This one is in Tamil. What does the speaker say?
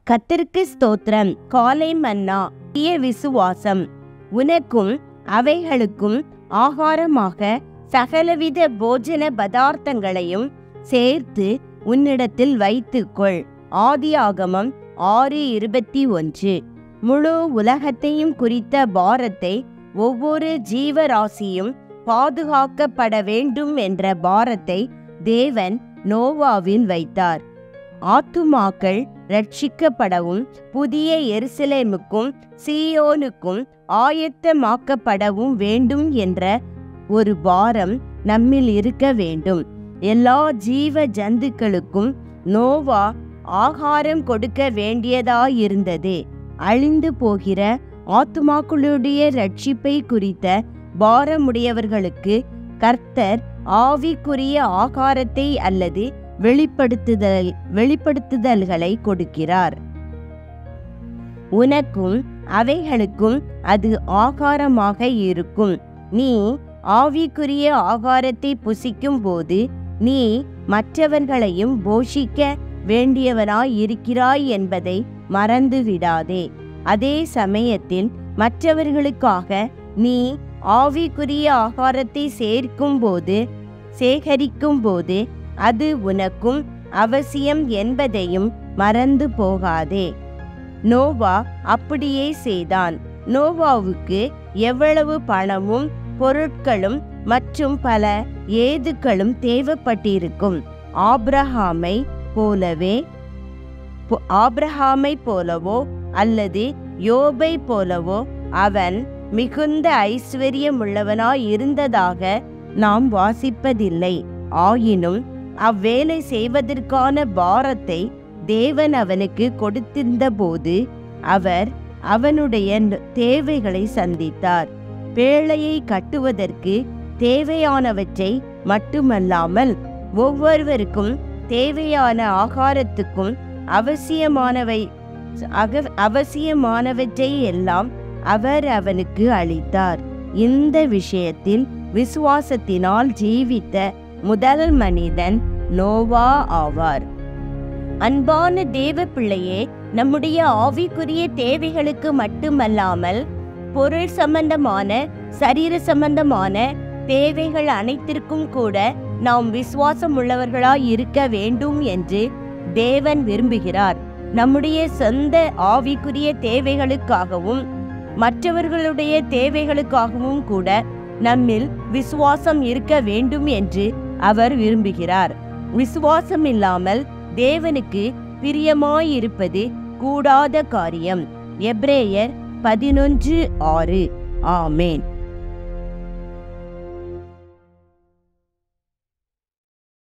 கத்திற்கு ஸ்தோத்திரம் காலை மன்னா தீய விசுவாசம் உனக்கும் அவைகளுக்கும் ஆகாரமாக சகலவித போஜன பதார்த்தங்களையும் சேர்த்து உன்னிடத்தில் வைத்துக்கொள் ஆதியாகமம் ஆறு இருபத்தி ஒன்று முழு உலகத்தையும் குறித்த பாரத்தை ஒவ்வொரு ஜீவராசியும் பாதுகாக்கப்பட வேண்டும் என்ற பாரத்தை தேவன் நோவாவில் வைத்தார் ஆத்துமாக்கள் ரட்சிக்கப்படவும் புதிய எருசலேமுக்கும் சீயோனுக்கும் ஆயத்தமாக்கப்படவும் வேண்டும் என்ற ஒரு பாரம் நம்மில் இருக்க வேண்டும் எல்லா ஜீவ ஜந்துக்களுக்கும் நோவா ஆகாரம் கொடுக்க வேண்டியதாயிருந்தது அழிந்து போகிற ஆத்துமாக்களுடைய ரட்சிப்பை குறித்த பாரமுடையவர்களுக்கு கர்த்தர் ஆவிக்குரிய ஆகாரத்தை அல்லது வெளிப்படுத்துதல் வெளிப்படுத்துதல்களை கொடுக்கிறார் உனக்கும் அவைகளுக்கும் அது ஆகாரமாக இருக்கும் நீ ஆவிக்குரிய ஆகாரத்தை புசிக்கும் போது நீ மற்றவர்களையும் போஷிக்க வேண்டியவனாய் இருக்கிறாய் என்பதை மறந்து விடாதே அதே சமயத்தில் மற்றவர்களுக்காக நீ ஆவிக்குரிய ஆகாரத்தை சேர்க்கும் போது சேகரிக்கும் போது அது உனக்கும் அவசியம் என்பதையும் மறந்து போகாதே நோவா அப்படியே செய்தான் நோவாவுக்கு எவ்வளவு பணமும் பொருட்களும் மற்றும் பல ஏதுக்களும் தேவைப்பட்டிருக்கும் ஆப்ரஹாமை போலவே பொ- ஆபிரகாமை போலவோ அல்லது யோபை போலவோ அவன் மிகுந்த ஐஸ்வர்யமுள்ளவனாய் இருந்ததாக நாம் வாசிப்பதில்லை ஆயினும் அவ்வேலை செய்வதற்கான பாரத்தை தேவன் அவனுக்கு கொடுத்திருந்தபோது அவர் அவனுடைய ந- தேவைகளை சந்தித்தார் பேழையை கட்டுவதற்கு தேவையானவற்றை மட்டுமல்லாமல் ஒவ்வொருவருக்கும் தேவையான ஆகாரத்துக்கும் அவசியமானவை அக அவசியமானவற்றை எல்லாம் அவர் அவனுக்கு அளித்தார் இந்த விஷயத்தில் விசுவாசத்தினால் ஜீவித்த முதல் மனிதன் நோவா ஆவார் அன்பான தேவ பிள்ளையே நம்முடைய ஆவிக்குரிய தேவைகளுக்கு மட்டுமல்லாமல் பொருள் சம்பந்தமான சரீர சம்பந்தமான தேவைகள் அனைத்திற்கும் கூட நாம் விசுவாசம் உள்ளவர்களாய் இருக்க வேண்டும் என்று தேவன் விரும்புகிறார் நம்முடைய சொந்த ஆவிக்குரிய தேவைகளுக்காகவும் மற்றவர்களுடைய தேவைகளுக்காகவும் கூட நம்மில் விசுவாசம் இருக்க வேண்டும் என்று அவர் விரும்புகிறார் விசுவாசம் இல்லாமல் தேவனுக்கு பிரியமாயிருப்பது கூடாத காரியம் எப்ரேயர் பதினொன்று ஆறு ஆமேன்